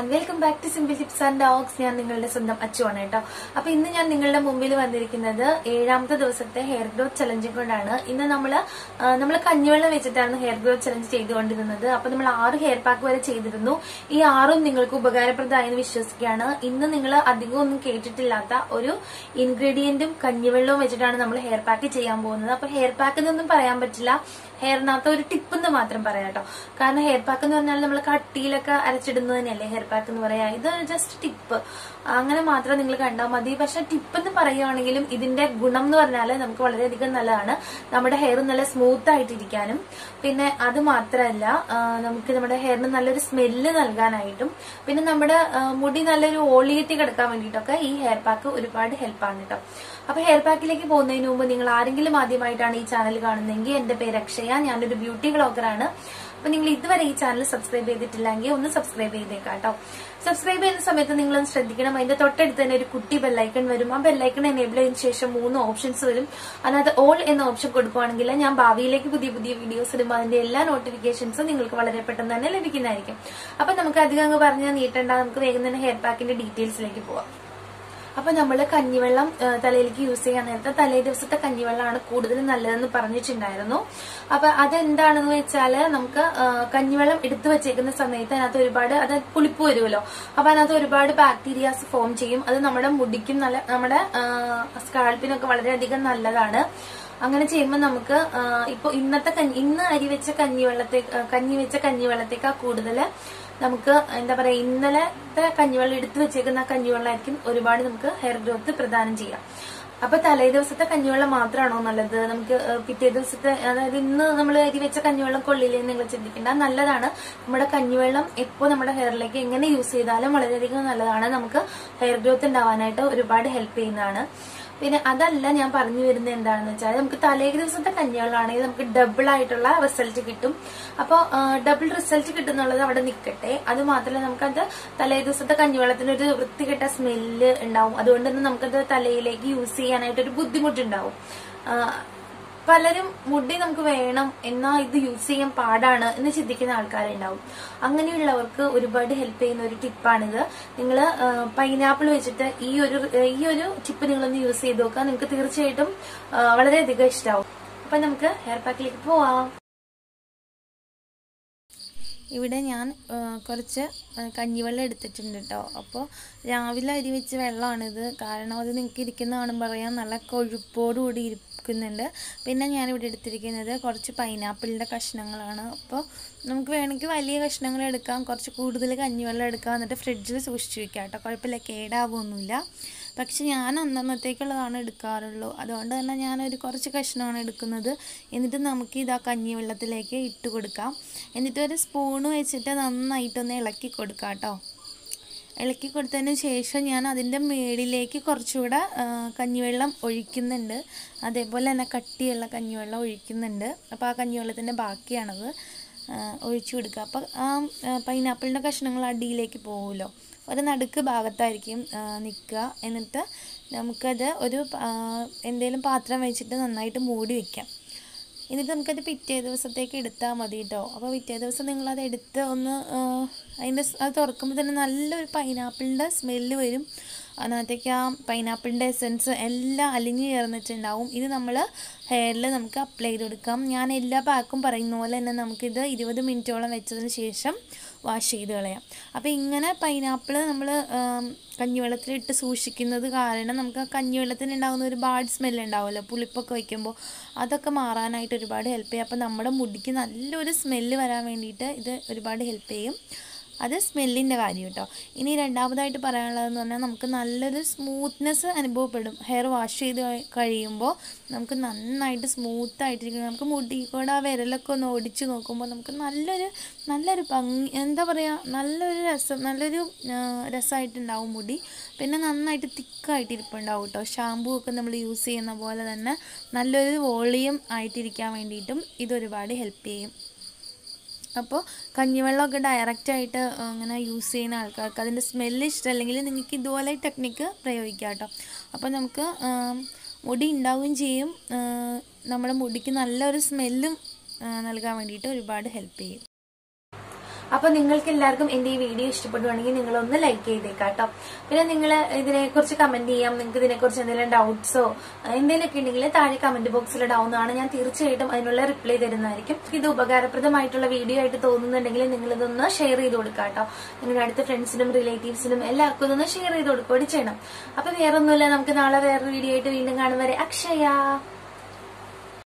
welcome back to simple tips and dogs ഞാൻ നിങ്ങളുടെ സ്വന്തം അച്ചുവാണ് കേട്ടോ അപ്പൊ ഇന്ന് ഞാൻ നിങ്ങളുടെ മുമ്പിൽ വന്നിരിക്കുന്നത് ഏഴാമത്തെ ദിവസത്തെ ഹെയർ ഗ്രോത്ത് ചലഞ്ച് കൊണ്ടാണ് ഇന്ന് നമ്മള് നമ്മൾ കഞ്ഞിവെള്ളം വെച്ചിട്ടാണ് ഹെയർ ഗ്രോത്ത് ചലഞ്ച് ചെയ്തുകൊണ്ടിരുന്നത് അപ്പൊ നമ്മൾ ആറ് ഹെയർ പാക്ക് വരെ ചെയ്തിരുന്നു ഈ ആറും നിങ്ങൾക്ക് ഉപകാരപ്രദമായെന്ന് വിശ്വസിക്കുകയാണ് ഇന്ന് നിങ്ങൾ അധികം ഒന്നും കേട്ടിട്ടില്ലാത്ത ഒരു ഇൻഗ്രീഡിയന്റും കഞ്ഞിവെള്ളവും വെച്ചിട്ടാണ് നമ്മൾ ഹെയർ പാക്ക് ചെയ്യാൻ പോകുന്നത് അപ്പൊ ഹെയർ പാക്ക് എന്നൊന്നും പറയാൻ പറ്റില്ല ഹെയറിനകത്ത് ഒരു ടിപ്പ് എന്ന് മാത്രം പറയാം കേട്ടോ കാരണം ഹെയർ പാക്ക് എന്ന് പറഞ്ഞാൽ നമ്മൾ കട്ടിയിലൊക്കെ അരച്ചിടുന്നത് തന്നെയല്ലേ ഹെയർ പാക്ക് എന്ന് പറയാ ഇത് ജസ്റ്റ് ടിപ്പ് അങ്ങനെ മാത്രം നിങ്ങൾ കണ്ടാൽ മതി പക്ഷെ ടിപ്പ് എന്ന് പറയുവാണെങ്കിലും ഇതിന്റെ ഗുണം എന്ന് പറഞ്ഞാൽ നമുക്ക് വളരെയധികം നല്ലതാണ് നമ്മുടെ ഹെയർ നല്ല സ്മൂത്ത് ആയിട്ടിരിക്കാനും പിന്നെ അത് മാത്രമല്ല ആ, നമുക്ക് നമ്മുടെ ഹെയറിന് നല്ലൊരു സ്മെല്ല് നൽകാനായിട്ടും പിന്നെ നമ്മുടെ ആ, മുടി നല്ലൊരു ഓളിയറ്റി കിടക്കാൻ വേണ്ടിയിട്ടൊക്കെ ഈ ഹെയർ പാക്ക് ഒരുപാട് ഹെൽപ്പാണ് കേട്ടോ അപ്പൊ ഹെയർ പാക്കിലേക്ക് പോകുന്നതിന് മുമ്പ് നിങ്ങൾ ആരെങ്കിലും ആദ്യമായിട്ടാണ് ഈ ചാനൽ കാണുന്നതെങ്കിൽ എന്റെ പേര് അക്ഷയ ഞാനൊരു ബ്യൂട്ടി ബ്ലോഗറാണ് അപ്പൊ നിങ്ങൾ ഇതുവരെ ഈ ചാനൽ സബ്സ്ക്രൈബ് ചെയ്തിട്ടില്ലെങ്കിൽ ഒന്ന് സബ്സ്ക്രൈബ് ചെയ്തേക്കാം കേട്ടോ സബ്സ്ക്രൈബ് ചെയ്യുന്ന സമയത്ത് നിങ്ങൾ ഒന്ന് ശ്രദ്ധിക്കണം അതിന്റെ തൊട്ടടുത്ത് തന്നെ ഒരു കുട്ടി ബെല്ലൈക്കൺ വരും ആ ബെല്ലൈക്കൺ എനേബിൾ ചെയ്തതിനു ശേഷം മൂന്ന് ഓപ്ഷൻസ് വരും അതിനകത്ത് ഓൾ എന്ന ഓപ്ഷൻ കൊടുക്കുവാണെങ്കിൽ ഞാൻ ഭാവിയിലേക്ക് പുതിയ പുതിയ വീഡിയോസ് ഇടുമ്പോൾ അതിന്റെ എല്ലാ നോട്ടിഫിക്കേഷൻസും നിങ്ങൾക്ക് വളരെ പെട്ടെന്ന് തന്നെ ലഭിക്കുന്നതായിരിക്കും അപ്പൊ നമുക്ക് അധികം അങ്ങ് പറഞ്ഞാൽ നീട്ടണ്ട നമുക്ക് വേഗം തന്നെ ഹെയർ പാക്കിന്റെ ഡീറ്റെയിൽസിലേക്ക് പോവാം അപ്പൊ നമ്മൾ കഞ്ഞിവെള്ളം ആ, തലയിലേക്ക് യൂസ് ചെയ്യാൻ നേരത്തെ തലേ ദിവസത്തെ കഞ്ഞിവെള്ളമാണ് കൂടുതൽ നല്ലതെന്ന് പറഞ്ഞിട്ടുണ്ടായിരുന്നു അപ്പൊ അതെന്താണെന്ന് വെച്ചാല് നമുക്ക് ആ, കഞ്ഞിവെള്ളം എടുത്തു വെച്ചേക്കുന്ന സമയത്ത് അതിനകത്ത് ഒരുപാട് അത് പുളിപ്പ് വരുമല്ലോ അപ്പൊ അതിനകത്ത് ഒരുപാട് ബാക്ടീരിയാസ് ഫോം ചെയ്യും അത് നമ്മുടെ മുടിക്കും നല്ല നമ്മുടെ സ്കാൾപ്പിനൊക്കെ വളരെയധികം നല്ലതാണ് അങ്ങനെ ചെയ്യുമ്പോൾ നമുക്ക് ആ, ഇപ്പൊ ഇന്നത്തെ കഞ്ഞി ഇന്ന് അരി വെച്ച കഞ്ഞിവെള്ളത്തെ ആ, കഞ്ഞി വെച്ച കഞ്ഞിവെള്ളത്തേക്കാൾ കൂടുതൽ നമുക്ക് എന്താ പറയാ ഇന്നലത്തെ കഞ്ഞിവെള്ളം എടുത്തു വെച്ചേക്കുന്ന ആ കഞ്ഞിവെള്ളമായിരിക്കും ഒരുപാട് നമുക്ക് ഹെയർ ഗ്രോത്ത് പ്രദാനം ചെയ്യാം അപ്പൊ തലേ ദിവസത്തെ കഞ്ഞിവെള്ളം മാത്രമാണോ നല്ലത് നമുക്ക് ഏഹ്, പിറ്റേ ദിവസത്തെ അതായത് ഇന്ന് നമ്മൾ അരി വെച്ച കഞ്ഞിവെള്ളം കൊള്ളില്ലേ എന്ന് നിങ്ങൾ ചിന്തിക്കേണ്ട അത് നല്ലതാണ് നമ്മുടെ കഞ്ഞിവെള്ളം എപ്പോൾ നമ്മുടെ ഹെയറിലേക്ക് എങ്ങനെ യൂസ് ചെയ്താലും വളരെയധികം നല്ലതാണ് നമുക്ക് ഹെയർ ഗ്രോത്ത് ഉണ്ടാവാനായിട്ട് ഒരുപാട് ഹെൽപ്പ് ചെയ്യുന്നതാണ് പിന്നെ അതല്ല ഞാൻ പറഞ്ഞു വരുന്നത് എന്താണെന്ന് വെച്ചാൽ നമുക്ക് തലേ ദിവസത്തെ കഞ്ഞിവെള്ളമാണെങ്കിൽ നമുക്ക് ഡബിൾ ആയിട്ടുള്ള റിസൾട്ട് കിട്ടും അപ്പോൾ ഡബിൾ റിസൾട്ട് കിട്ടുന്നുള്ളത് അവിടെ നിൽക്കട്ടെ അത് മാത്രമല്ല നമുക്കത് തലേ ദിവസത്തെ കഞ്ഞിവെള്ളത്തിന് ഒരു വൃത്തികെട്ട സ്മെല്ല് ഉണ്ടാവും അതുകൊണ്ട് തന്നെ നമുക്കത് തലയിലേക്ക് യൂസ് ചെയ്യാനായിട്ട് ഒരു ബുദ്ധിമുട്ടുണ്ടാവും ആ, പലരും മുടി നമുക്ക് വേണം എന്നാ ഇത് യൂസ് ചെയ്യാൻ പാടാണ് എന്ന് ചിന്തിക്കുന്ന ആൾക്കാരുണ്ടാവും അങ്ങനെയുള്ളവർക്ക് ഒരുപാട് ഹെൽപ്പ് ചെയ്യുന്ന ഒരു ടിപ്പാണിത് നിങ്ങൾ പൈനാപ്പിൾ വെച്ചിട്ട് ഈ ഒരു ഈ ഒരു ടിപ്പ് നിങ്ങളൊന്ന് യൂസ് ചെയ്ത് നോക്കുക നിങ്ങൾക്ക് തീർച്ചയായിട്ടും ആ, വളരെയധികം ഇഷ്ടമാവും അപ്പൊ നമുക്ക് ഹെയർ പാക്കിലേക്ക് പോവാം ഇവിടെ ഞാൻ ആ, കുറച്ച് ആ, കഞ്ഞിവെള്ളം എടുത്തിട്ടുണ്ട് കേട്ടോ അപ്പോൾ രാവിലെ അരി വെച്ച വെള്ളമാണിത് കാരണം അത് നിങ്ങൾക്ക് ഇരിക്കുന്ന കാണുമ്പോൾ അറിയാം നല്ല കൊഴുപ്പോടുകൂടി ഇരിക്കുന്നുണ്ട് പിന്നെ ഞാനിവിടെ എടുത്തിരിക്കുന്നത് കുറച്ച് പൈനാപ്പിളിൻ്റെ കഷ്ണങ്ങളാണ് അപ്പോൾ നമുക്ക് വേണമെങ്കിൽ വലിയ കഷ്ണങ്ങൾ എടുക്കാം കുറച്ച് കൂടുതൽ കഞ്ഞിവെള്ളം എടുക്കാം എന്നിട്ട് ഫ്രിഡ്ജിൽ സൂക്ഷിച്ച് വെക്കാം കേട്ടോ കുഴപ്പമില്ല കേടാവൊന്നുമില്ല പക്ഷെ ഞാൻ അന്നന്നത്തേക്കുള്ളതാണ് എടുക്കാറുള്ളൂ അതുകൊണ്ട് തന്നെ ഞാനൊരു കുറച്ച് കഷ്ണമാണ് എടുക്കുന്നത് എന്നിട്ട് നമുക്ക് ഇത് ആ കഞ്ഞിവെള്ളത്തിലേക്ക് ഇട്ട് കൊടുക്കാം എന്നിട്ട് ഒരു സ്പൂണ് വെച്ചിട്ട് നന്നായിട്ടൊന്ന് ഇളക്കി കൊടുക്കാം കേട്ടോ ഇളക്കി കൊടുത്തതിന് ശേഷം ഞാൻ അതിൻ്റെ മേളിലേക്ക് കുറച്ചുകൂടെ ആ, കഞ്ഞിവെള്ളം ഒഴിക്കുന്നുണ്ട് അതേപോലെ തന്നെ കട്ടിയുള്ള കഞ്ഞിവെള്ളം ഒഴിക്കുന്നുണ്ട് അപ്പോൾ ആ കഞ്ഞിവെള്ളത്തിൻ്റെ ബാക്കിയാണത് ആ, ഒഴിച്ചു കൊടുക്കുക അപ്പോൾ ആ പൈനാപ്പിളിൻ്റെ കഷ്ണങ്ങൾ അടിയിലേക്ക് പോകുമല്ലോ ഒരു നടുക്ക് ഭാഗത്തായിരിക്കും നിൽക്കുക എന്നിട്ട് നമുക്കത് ഒരു എന്തെങ്കിലും പാത്രം വെച്ചിട്ട് നന്നായിട്ട് മൂടി വെക്കാം എന്നിട്ട് നമുക്കത് പിറ്റേ ദിവസത്തേക്ക് എടുത്താൽ മതി കേട്ടോ അപ്പോൾ പിറ്റേ ദിവസം നിങ്ങളത് എടുത്ത് ഒന്ന് ആ, അതിൻ്റെ സ് അത് തുറക്കുമ്പോൾ തന്നെ നല്ലൊരു പൈനാപ്പിളിൻ്റെ സ്മെല്ല് വരും അതിനകത്തേക്ക് ആ പൈനാപ്പിളിൻ്റെ എസൻസ് എല്ലാം അലിഞ്ഞു ചേർന്നിട്ടുണ്ടാവും ഇത് നമ്മൾ ഹെയറിൽ നമുക്ക് അപ്ലൈ ചെയ്ത് കൊടുക്കാം ഞാൻ എല്ലാ പാക്കും പറയുന്ന പോലെ തന്നെ നമുക്കിത് ഇരുപത് മിനിറ്റോളം വെച്ചതിന് ശേഷം വാഷ് ചെയ്ത് കളയാം അപ്പോൾ ഇങ്ങനെ പൈനാപ്പിൾ നമ്മൾ കഞ്ഞിവെള്ളത്തിലിട്ട് സൂക്ഷിക്കുന്നത് കാരണം നമുക്ക് ആ കഞ്ഞിവെള്ളത്തിന് ഉണ്ടാകുന്ന ഒരു ബാഡ് സ്മെല്ല് ഉണ്ടാവുമല്ലോ പുളിപ്പൊക്കെ വയ്ക്കുമ്പോൾ അതൊക്കെ മാറാനായിട്ട് ഒരുപാട് ഹെൽപ്പ് ചെയ്യും അപ്പോൾ നമ്മുടെ മുടിക്ക് നല്ലൊരു സ്മെല്ല് വരാൻ വേണ്ടിയിട്ട് ഇത് ഒരുപാട് ഹെൽപ്പ് ചെയ്യും അത് സ്മെല്ലിൻ്റെ കാര്യം കേട്ടോ ഇനി രണ്ടാമതായിട്ട് പറയാനുള്ളതെന്ന് പറഞ്ഞാൽ നമുക്ക് നല്ലൊരു സ്മൂത്ത്നെസ് അനുഭവപ്പെടും ഹെയർ വാഷ് ചെയ്ത് കഴി- കഴിയുമ്പോൾ നമുക്ക് നന്നായിട്ട് സ്മൂത്ത് ആയിട്ടിരിക്കണം നമുക്ക് മുടി കൂടെ ആ വിരലൊക്കെ ഒന്ന് ഓടിച്ച് നോക്കുമ്പോൾ നമുക്ക് നല്ലൊരു നല്ലൊരു ഭംഗി എന്താ പറയുക നല്ലൊരു രസം നല്ലൊരു ആ, രസമായിട്ടുണ്ടാവും മുടി പിന്നെ നന്നായിട്ട് തിക്കായിട്ട് ഇരിപ്പുണ്ടാവും കേട്ടോ ഷാമ്പൂ ഒക്കെ നമ്മൾ യൂസ് ചെയ്യുന്ന പോലെ തന്നെ നല്ലൊരു വോളിയം ആയിട്ടിരിക്കാൻ വേണ്ടിയിട്ടും ഇതൊരുപാട് ഹെൽപ്പ് ചെയ്യും അപ്പോൾ കഞ്ഞിവെള്ളമൊക്കെ ഡയറക്റ്റായിട്ട് അങ്ങനെ യൂസ് ചെയ്യുന്ന ആൾക്കാർക്ക് അതിൻ്റെ സ്മെല്ല് ഇഷ്ടമല്ലെങ്കിൽ നിങ്ങൾക്ക് ഇതുപോലെ ടെക്നിക്ക് പ്രയോഗിക്കാം കേട്ടോ അപ്പോൾ നമുക്ക് ആ, മുടി ഉണ്ടാവുകയും ചെയ്യും ആ, നമ്മുടെ മുടിക്ക് നല്ലൊരു സ്മെല്ലും നൽകാൻ വേണ്ടിയിട്ട് ഒരുപാട് ഹെൽപ്പ് ചെയ്യും അപ്പൊ നിങ്ങൾക്ക് എല്ലാവർക്കും എന്റെ ഈ വീഡിയോ ഇഷ്ടപ്പെടുവാണെങ്കിൽ നിങ്ങൾ ഒന്ന് ലൈക്ക് ചെയ്തേക്കാം കേട്ടോ പിന്നെ നിങ്ങൾ ഇതിനെ കുറിച്ച് കമന്റ് ചെയ്യാം നിങ്ങൾക്ക് ഇതിനെക്കുറിച്ച് എന്തെങ്കിലും ഡൗട്ട്സോ എന്തെങ്കിലുമൊക്കെ ഉണ്ടെങ്കിൽ താഴെ കമന്റ് ബോക്സിൽ ഇടാവുന്നതാണ് ഞാൻ തീർച്ചയായിട്ടും അതിനുള്ള റിപ്ലൈ തരുന്നതായിരിക്കും ഇത് ഉപകാരപ്രദമായിട്ടുള്ള വീഡിയോ ആയിട്ട് തോന്നുന്നുണ്ടെങ്കിൽ നിങ്ങൾ ഇതൊന്ന് ഷെയർ ചെയ്ത് കൊടുക്കാം കേട്ടോ നിങ്ങളുടെ അടുത്ത ഫ്രണ്ട്സിനും റിലേറ്റീവ്സിനും എല്ലാവർക്കും ഇതൊന്ന് ഷെയർ ചെയ്ത് കൊടുക്കുകയും ചെയ്യണം അപ്പൊ വേറൊന്നുമില്ല നമുക്ക് നാളെ വേറൊരു വീഡിയോ ആയിട്ട് വീണ്ടും കാണും വരെ അക്ഷയ